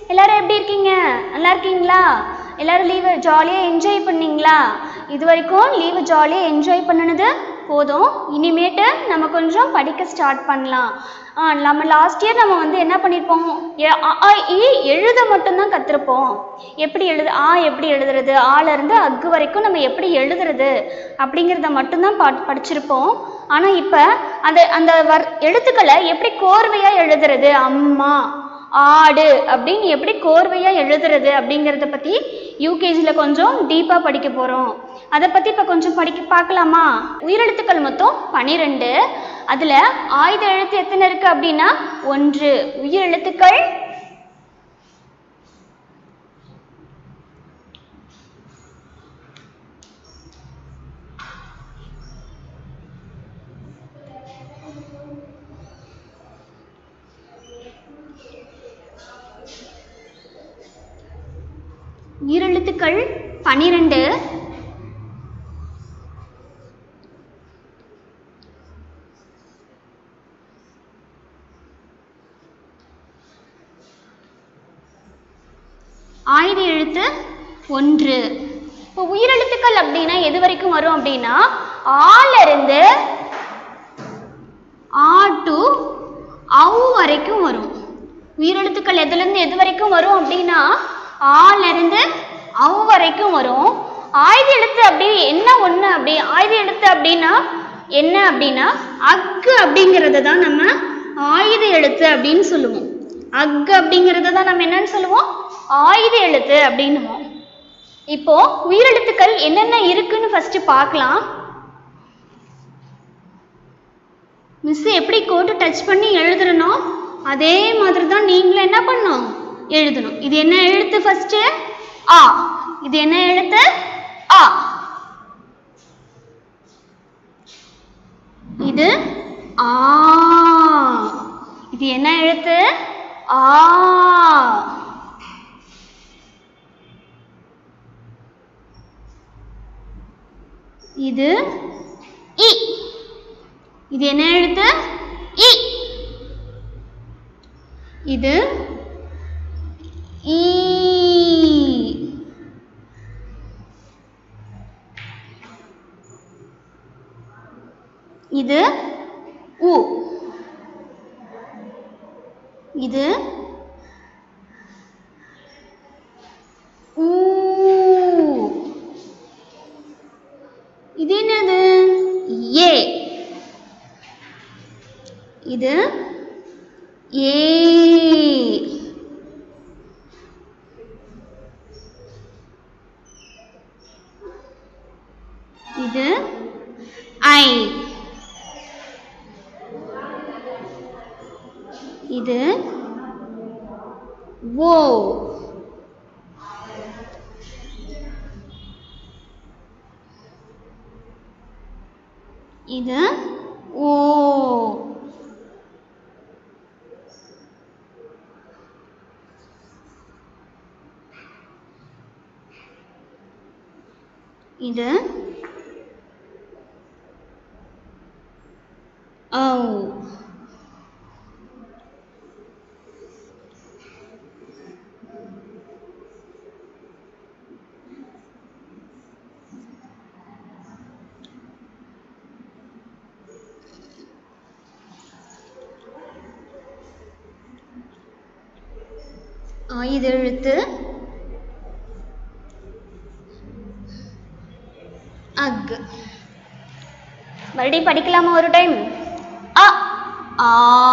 எல்லாரும் எப்படி இருக்கீங்க நல்லா இருக்கீங்களா எல்லாரும் லீவை ஜாலியாக என்ஜாய் பண்ணீங்களா இது வரைக்கும் லீவு ஜாலியாக என்ஜாய் பண்ணினது போதும் இனிமேட்டு நம்ம கொஞ்சம் படிக்க ஸ்டார்ட் பண்ணலாம் ஆ, நம்ம லாஸ்ட் இயர் நம்ம வந்து என்ன பண்ணியிருப்போம் எ- அ, ஆ, இ எழுத மட்டும்தான் கற்றுருப்போம் எப்படி எழுது ஆ எப்படி எழுதுறது ஆல இருந்து அக்கு வரைக்கும் நம்ம எப்படி எழுதுறது அப்படிங்கிறத மட்டும்தான் பா படிச்சிருப்போம் ஆனால் இப்போ அந்த அந்த வர் எழுத்துக்களை எப்படி கோர்வையாக எழுதுறது அம்மா ஆடு அப்படின்னு எப்படி கோர்வையாக எழுதுறது அப்படிங்கிறத பற்றி யூகேஜியில் கொஞ்சம் டீப்பாக படிக்க போகிறோம் அதை பற்றி இப்போ கொஞ்சம் படிக்க பார்க்கலாமா உயிரெழுத்துக்கள் மொத்தம் பன்னிரெண்டு அதில் ஆயுத எழுத்து எத்தனை இருக்குது அப்படின்னா ஒன்று உயிரெழுத்துக்கள் உயிரெழுத்துக்கள் பன்னிரெண்டு ஆயுத எழுத்து ஒன்று இப்போ உயிரெழுத்துக்கள் அப்படின்னா எது வரைக்கும் வரும் அப்படின்னா ஆல இருந்து ஆ டு அவ் வரைக்கும் வரும் உயிரெழுத்துக்கள் எதுலேருந்து எது வரைக்கும் வரும் அப்படின்னா ஆல இருந்து அவ் வரைக்கும் வரும் ஆயுத எழுத்து அப்படி என்ன ஒன்று அப்படி ஆயுத எழுத்து அப்படின்னா என்ன அப்படின்னா அக்கு அப்படிங்கிறத தான் நம்ம ஆயுத எழுத்து அப்படின்னு சொல்லுவோம் அக்கு அப்படிங்கிறத தான் நம்ம என்னன்னு சொல்லுவோம் ஆயுத எழுத்து அப்படின்னுவோம் இப்போ உயிரெழுத்துக்கள் என்னென்ன இருக்குன்னு ஃபர்ஸ்ட் பார்க்கலாம் மிஸ் எப்படி கோட்டு டச் பண்ணி எழுதுறனோ அதே மாதிரி தான் நீங்களும் என்ன பண்ணணும் எழுதணும் இது என்ன எழுத்து ஃபர்ஸ்ட் ஆ இது என்ன எழுத்து ஆ இது ஆ இது என்ன எழுத்து ஆ இது இ இது என்ன எழுத்து இ இது ஈ இது உ இது ஊ இது என்னது ஏ இது ஏ இது ஐ இது ஓ இது ஓ இது ஓ ஆயுத எழுத்து அக் மறுபடியும் படிக்கலாமா ஒரு டைம் அ ஆ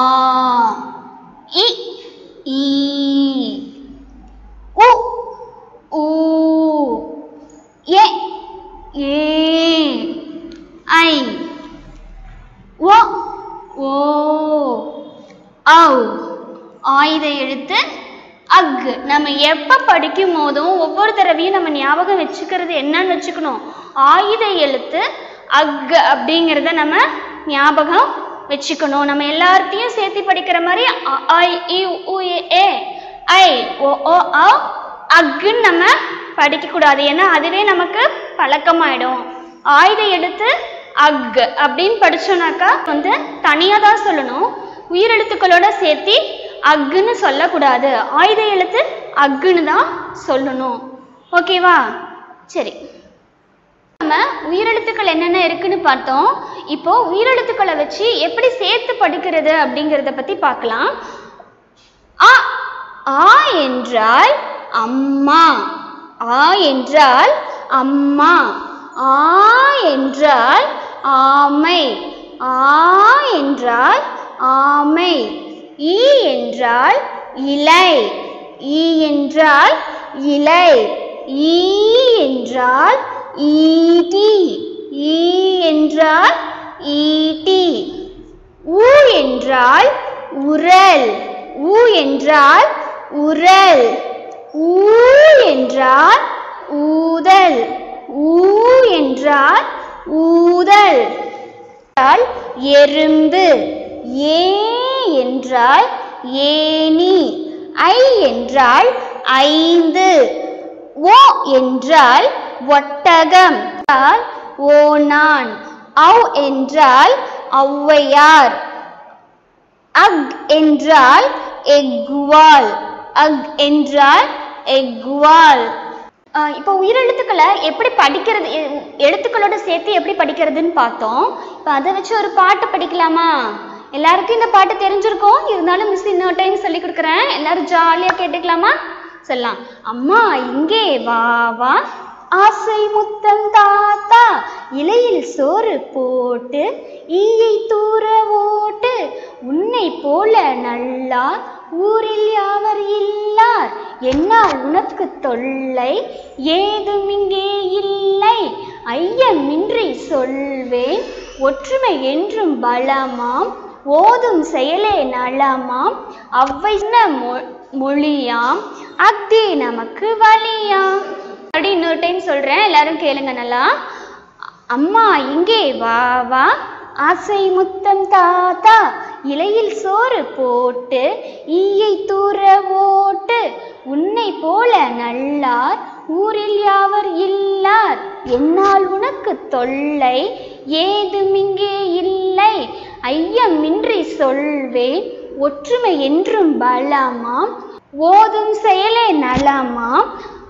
இ ஈ உ ஊ ஏ ஏ ஐ ஓ ஓ ஔ ஆயுத எழுத்து அக் நம்ம எப்போ படிக்கும் போதும் ஒவ்வொரு தடவையும் நம்ம ஞாபகம் வச்சுக்கிறது என்னன்னு வச்சுக்கணும் ஆயுத எழுத்து அக் அப்படிங்கிறத நம்ம ஞாபகம் வச்சுக்கணும் நம்ம எல்லார்த்தையும் சேர்த்து படிக்கிற மாதிரி அ, ஐ இ உ எ, ஏ ஐ ஓ ஓ ஆ அக்குன்னு நம்ம படிக்கக்கூடாது ஏன்னா அதுவே நமக்கு பழக்கமாயிடும் ஆயுத எழுத்து அக் அப்படின்னு படிச்சோம்னாக்கா வந்து தனியாக தான் சொல்லணும் உயிரெழுத்துக்களோட சேர்த்து அக்குன்னு சொல்லக்கூடாது ஆயுத எழுத்து அக்குன்னு தான் சொல்லணும் ஓகேவா சரி நம்ம உயிரெழுத்துக்கள் என்னென்ன இருக்குன்னு பார்த்தோம் இப்போ உயிரெழுத்துக்களை வச்சு எப்படி சேர்த்து படிக்கிறது அப்படிங்கிறத பத்தி பார்க்கலாம் ஆ ஆ என்றால் அம்மா ஆ என்றால் அம்மா ஆ என்றால் ஆமை ஆ என்றால் ஆமை ஈ என்றால் இலை ஈ என்றால் இலை ஈ என்றால் ஈட்டி ஈ என்றால் ஈட்டி ஊ என்றால் உரல் ஊ என்றால் உரல் ஊ என்றால் ஊதல் ஊ என்றால் ஊதல் என்றால் எறும்பு ஏ என்றால் ஏனி ஐ என்றால் ஐந்து ஓ என்றால் ஒட்டகம் என்றால் ஓனான் அவ் என்றால் ஔவையார் அக் என்றால் எக்குவால் அக் என்றால் எக்குவால் ஆஹ் இப்போ உயிரெழுத்துக்களை எப்படி படிக்கிறது எ- எழுத்துக்களோட சேர்த்து எப்படி படிக்கிறதுன்னு பார்த்தோம் இப்போ அதை வச்சு ஒரு பாட்டு படிக்கலாமா எல்லாருக்கும் இந்த பாட்டு தெரிஞ்சிருக்கும் இருந்தாலும் மிஸ் இன்னொரு டைம் சொல்லி கொடுக்குறேன் எல்லாரும் ஜாலியாக கேட்டுக்கலாமா சொல்லலாம் அம்மா இங்கே வா வா ஆசை முத்தம் தாத்தா இலையில் சோறு போட்டு ஈயை தூர ஓட்டு உன்னை போல நல்லார் ஊரில் யாவர் இல்லார் என்னால் உனக்கு தொல்லை ஏதுமிங்கே இல்லை ஐயமின்றி சொல்வேன் ஒற்றுமை என்றும் பலமாம் ஓதும் செயலே நலமாம் அவ்வை சொன்ன மொ- மொழியாம் அக்தி நமக்கு வழியாம் அப்படி இன்னொரு டைம் சொல்றேன் எல்லாரும் கேளுங்க நல்லா அம்மா இங்கே வா வா ஆசை முத்தம் தாத்தா இலையில் சோறு போட்டு ஈயை தூர ஓட்டு உன்னை போல நல்லார் ஊரில் யாவர் இல்லார் என்னால் உனக்கு தொல்லை ஏதுமிங்கே இல்லை ஐயமின்றி சொல்வேன் ஒற்றுமை என்றும் பலமாம் ஓதும் செயலே நலமாம்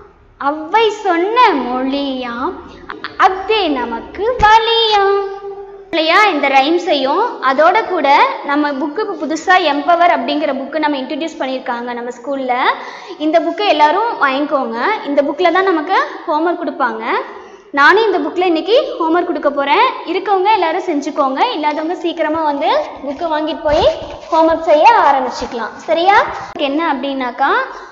அவ்வை சொன்ன மொழியாம் அக்தே நமக்கு வலியாம் இல்லையா இந்த ரைம்ஸையும் அதோட கூட நம்ம புக்கு இப்போ புதுசாக எம்பவர் அப்படிங்கிற புக்கு நம்ம இன்ட்ரடியூஸ் பண்ணியிருக்காங்க நம்ம ஸ்கூலில் இந்த புக்கை எல்லாரும் வாங்கிக்கோங்க இந்த புக்கில் தான் நமக்கு ஹோம்ஒர்க் கொடுப்பாங்க நானும் இந்த புக்கில் இன்னைக்கு ஹோம்ஒர்க் கொடுக்க போகிறேன் இருக்கவங்க எல்லாரும் செஞ்சுக்கோங்க இல்லாதவங்க சீக்கிரமாக வந்து புக்கை வாங்கிட்டு போய் ஹோம்ஒர்க் செய்ய ஆரம்பிச்சுக்கலாம் சரியா என்ன அப்படின்னாக்கா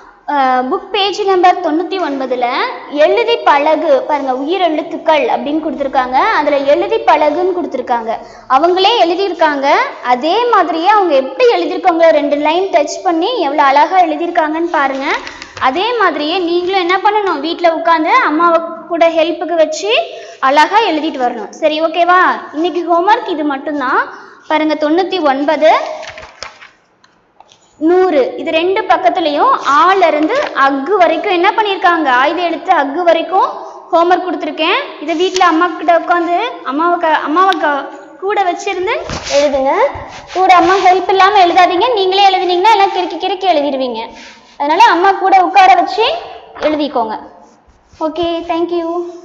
புக் பேஜ் நம்பர் தொண்ணூற்றி ஒன்பதில் எழுதி பழகு பாருங்க உயிரெழுத்துக்கள் அப்படின்னு கொடுத்துருக்காங்க அதில் எழுதி பழகுன்னு கொடுத்துருக்காங்க அவங்களே எழுதியிருக்காங்க அதே மாதிரியே அவங்க எப்படி எழுதியிருக்காங்க ரெண்டு லைன் டச் பண்ணி எவ்வளோ அழகாக எழுதியிருக்காங்கன்னு பாருங்க அதே மாதிரியே நீங்களும் என்ன பண்ணணும் வீட்டில் உட்காந்து அம்மாவை கூட ஹெல்ப்புக்கு வச்சு அழகாக எழுதிட்டு வரணும் சரி ஓகேவா இன்னைக்கு ஹோம்ஒர்க் இது மட்டும்தான் பாருங்க தொண்ணூற்றி ஒன்பது நூறு இது ரெண்டு பக்கத்துலேயும் ஆல இருந்து அக்கு வரைக்கும் என்ன பண்ணியிருக்காங்க ஆயுத எழுத்து அக்கு வரைக்கும் ஹோம்ஒர்க் கொடுத்துருக்கேன் இதை வீட்டில் அம்மா கிட்ட உட்காந்து அம்மாவை க அம்மாவை க கூட வச்சிருந்து எழுதுங்க கூட அம்மா ஹெல்ப் இல்லாமல் எழுதாதீங்க நீங்களே எழுதுனீங்கன்னா எல்லாம் கிறுக்கி கிறுக்கி எழுதிடுவீங்க அதனால அம்மா கூட உட்கார வச்சு எழுதிக்கோங்க ஓகே தேங்க்யூ